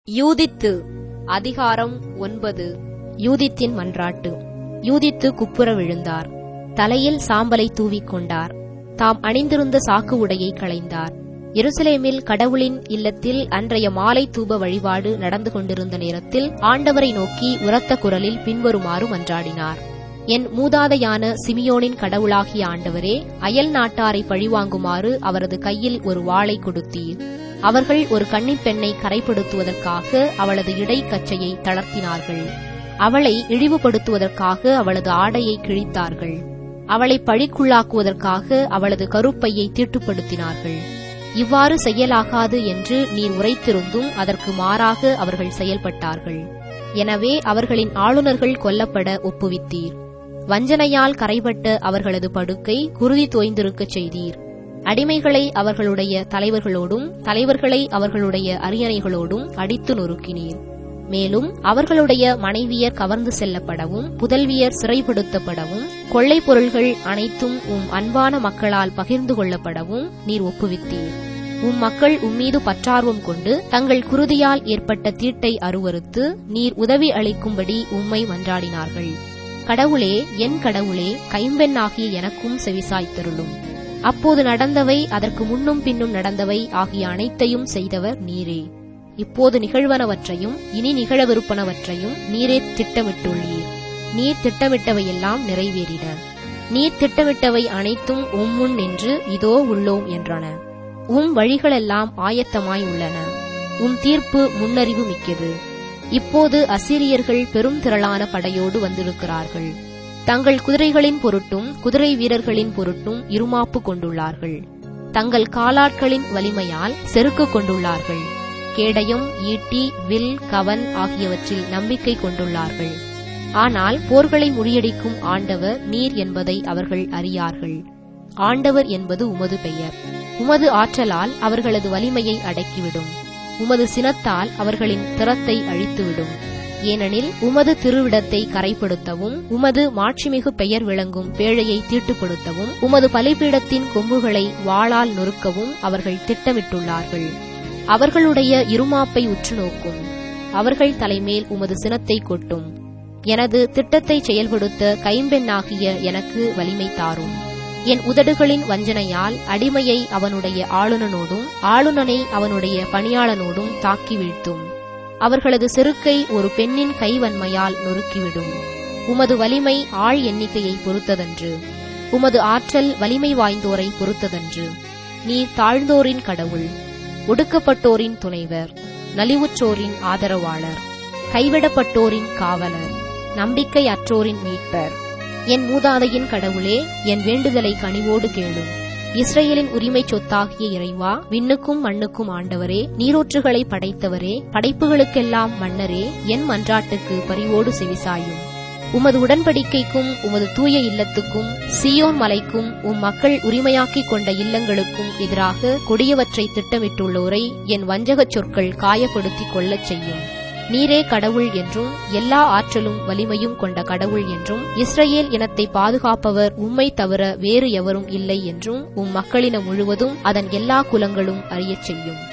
யூதித்து அதிகாரம் ஒன்பது யூதித்தின் மன்றாட்டு யூதித்து குப்புற விழுந்தார் தலையில் சாம்பலை தூவிக் கொண்டார் தாம் அணிந்திருந்த சாக்கு உடையை களைந்தார் எருசலேமில் கடவுளின் இல்லத்தில் அன்றைய மாலை தூப வழிபாடு நடந்து கொண்டிருந்த நேரத்தில் ஆண்டவரை நோக்கி உரத்த குரலில் பின்வருமாறு மன்றாடினார் என் மூதாதையான சிமியோனின் கடவுளாகிய ஆண்டவரே அயல் நாட்டாரை பழிவாங்குமாறு அவரது கையில் ஒரு வாளை கொடுத்தீர் அவர்கள் ஒரு கன்னிப் பெண்ணை கரைப்படுத்துவதற்காக அவளது இடைக்கச்சையை தளர்த்தினார்கள் அவளை இழிவுபடுத்துவதற்காக அவளது ஆடையை கிழித்தார்கள் அவளை பழிக்குள்ளாக்குவதற்காக அவளது கருப்பையை தீட்டுப்படுத்தினார்கள் இவ்வாறு செய்யலாகாது என்று நீர் உரைத்திருந்தும் அதற்கு மாறாக அவர்கள் செயல்பட்டார்கள் எனவே அவர்களின் ஆளுநர்கள் கொல்லப்பட ஒப்புவித்தீர் வஞ்சனையால் கரைபட்ட அவர்களது படுக்கை குருதி தோய்ந்திருக்கச் செய்தீர் அடிமைகளை அவர்களுடைய தலைவர்களோடும் தலைவர்களை அவர்களுடைய அரியணைகளோடும் அடித்து நொறுக்கினீர் மேலும் அவர்களுடைய மனைவியர் கவர்ந்து செல்லப்படவும் புதல்வியர் சிறைப்படுத்தப்படவும் கொள்ளை பொருள்கள் அனைத்தும் உம் அன்பான மக்களால் பகிர்ந்து கொள்ளப்படவும் நீர் ஒப்புவித்தீர் உம் மக்கள் உம்மீது பற்றார்வம் கொண்டு தங்கள் குருதியால் ஏற்பட்ட தீட்டை அருவறுத்து நீர் உதவி அளிக்கும்படி உம்மை மன்றாடினார்கள் கடவுளே என் கடவுளே கைம்பெண்ணாகிய எனக்கும் செவிசாய்த்தருளும் அப்போது நடந்தவை அதற்கு முன்னும் பின்னும் நடந்தவை ஆகிய அனைத்தையும் செய்தவர் நீரே இப்போது நிகழ்வனவற்றையும் இனி நிகழவிருப்பனவற்றையும் நீரே திட்டமிட்டுள்ளீர் நீர் திட்டமிட்டவையெல்லாம் நிறைவேறின நீர் திட்டமிட்டவை அனைத்தும் உம்முன் நின்று இதோ உள்ளோம் என்றன உம் வழிகளெல்லாம் ஆயத்தமாய் உள்ளன உம் தீர்ப்பு முன்னறிவு மிக்கது இப்போது அசிரியர்கள் பெரும் திரளான படையோடு வந்திருக்கிறார்கள் தங்கள் குதிரைகளின் பொருட்டும் குதிரை வீரர்களின் பொருட்டும் இருமாப்பு கொண்டுள்ளார்கள் தங்கள் காலாட்களின் வலிமையால் செருக்கு கொண்டுள்ளார்கள் கேடயம் ஈட்டி வில் கவன் ஆகியவற்றில் நம்பிக்கை கொண்டுள்ளார்கள் ஆனால் போர்களை முறியடிக்கும் ஆண்டவர் நீர் என்பதை அவர்கள் அறியார்கள் ஆண்டவர் என்பது உமது பெயர் உமது ஆற்றலால் அவர்களது வலிமையை அடக்கிவிடும் உமது சினத்தால் அவர்களின் திறத்தை அழித்துவிடும் ஏனெனில் உமது திருவிடத்தை கரைப்படுத்தவும் உமது மாட்சிமிகு பெயர் விளங்கும் பேழையை தீட்டுப்படுத்தவும் உமது பலிபீடத்தின் கொம்புகளை வாளால் நொறுக்கவும் அவர்கள் திட்டமிட்டுள்ளார்கள் அவர்களுடைய இருமாப்பை உற்று நோக்கும் அவர்கள் தலைமேல் உமது சினத்தை கொட்டும் எனது திட்டத்தை செயல்படுத்த கைம்பெண்ணாகிய எனக்கு வலிமை தாரும் என் உதடுகளின் வஞ்சனையால் அடிமையை அவனுடைய ஆளுநனோடும் ஆளுநனை அவனுடைய பணியாளனோடும் தாக்கி வீழ்த்தும் அவர்களது செருக்கை ஒரு பெண்ணின் கைவன்மையால் நொறுக்கிவிடும் உமது வலிமை ஆள் எண்ணிக்கையை பொறுத்ததன்று உமது ஆற்றல் வலிமை வாய்ந்தோரை பொறுத்ததன்று நீர் தாழ்ந்தோரின் கடவுள் ஒடுக்கப்பட்டோரின் துணைவர் நலிவுற்றோரின் ஆதரவாளர் கைவிடப்பட்டோரின் காவலர் நம்பிக்கை அற்றோரின் மீட்பர் என் மூதாதையின் கடவுளே என் வேண்டுதலை கனிவோடு கேளும் இஸ்ரேலின் உரிமை சொத்தாகிய இறைவா விண்ணுக்கும் மண்ணுக்கும் ஆண்டவரே நீரூற்றுகளை படைத்தவரே படைப்புகளுக்கெல்லாம் மன்னரே என் மன்றாட்டுக்கு பரிவோடு செவிசாயும் உமது உடன்படிக்கைக்கும் உமது தூய இல்லத்துக்கும் சியோன் மலைக்கும் உம் மக்கள் உரிமையாக்கிக் கொண்ட இல்லங்களுக்கும் எதிராக கொடியவற்றை திட்டமிட்டுள்ளோரை என் வஞ்சகச் சொற்கள் காயப்படுத்திக் கொள்ளச் செய்யும் நீரே கடவுள் என்றும் எல்லா ஆற்றலும் வலிமையும் கொண்ட கடவுள் என்றும் இஸ்ரேல் இனத்தை பாதுகாப்பவர் உம்மை தவிர வேறு எவரும் இல்லை என்றும் உம் மக்களினம் முழுவதும் அதன் எல்லா குலங்களும் அறியச் செய்யும்